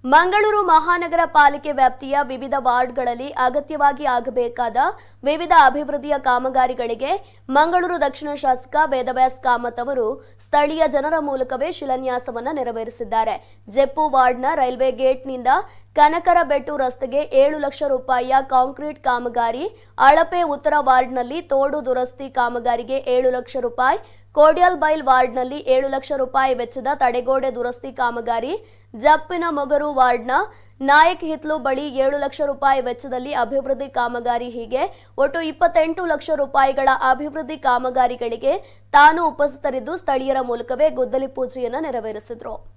ಮಂಗಳೂರು ಮಹಾನಗರ ಪಾಲಿಕೆ ವ್ಯಾಪ್ತಿಯ ವಿವಿಧ ವಾರ್ಡ್ಗಳಲ್ಲಿ ಅಗತ್ಯವಾಗಿ ಆಗಬೇಕಾದ ವಿವಿಧ ಅಭಿವೃದ್ಧಿಯ ಕಾಮಗಾರಿಗಳಿಗೆ ಮಂಗಳೂರು ದಕ್ಷಿಣ ಶಾಸಕ ವೇದವ್ಯಾಸ್ ಕಾಮತ್ ಅವರು ಸ್ಥಳೀಯ ಜನರ ಮೂಲಕವೇ ಶಿಲಾನ್ಯಾಸವನ್ನ ನೆರವೇರಿಸಿದ್ದಾರೆ ಜೆಪ್ಪು ವಾರ್ಡ್ನ ರೈಲ್ವೆ ಗೇಟ್ನಿಂದ ಕನಕರಬೆಟ್ಟು ರಸ್ತೆಗೆ ಏಳು ಲಕ್ಷ ರೂಪಾಯಿಯ ಕಾಂಕ್ರೀಟ್ ಕಾಮಗಾರಿ ಅಳಪೆ ಉತ್ತರ ವಾರ್ಡ್ನಲ್ಲಿ ತೋಡು ದುರಸ್ತಿ ಕಾಮಗಾರಿಗೆ ಏಳು ಲಕ್ಷ ರೂಪಾಯಿ ಕೋಡ್ಯಾಲ್ ಬೈಲ್ ವಾರ್ಡ್ನಲ್ಲಿ ಏಳು ಲಕ್ಷ ರೂಪಾಯಿ ವೆಚ್ಚದ ತಡೆಗೋಡೆ ದುರಸ್ತಿ ಕಾಮಗಾರಿ ಜಪ್ಪಿನ ಮೊಗರು ವಾರ್ಡ್ನ ನಾಯಕ್ ಹಿತ್ಲು ಬಳಿ ಏಳು ಲಕ್ಷ ರೂಪಾಯಿ ವೆಚ್ಚದಲ್ಲಿ ಅಭಿವೃದ್ಧಿ ಕಾಮಗಾರಿ ಹೀಗೆ ಒಟ್ಟು ಇಪ್ಪತ್ತೆಂಟು ಲಕ್ಷ ರೂಪಾಯಿಗಳ ಅಭಿವೃದ್ಧಿ ಕಾಮಗಾರಿಗಳಿಗೆ ತಾನು ಉಪಸ್ಥಿತರಿದ್ದು ಸ್ಥಳೀಯರ ಮೂಲಕವೇ ಗುದ್ದಲಿ ಪೂಜೆಯನ್ನು ನೆರವೇರಿಸಿದ್ರು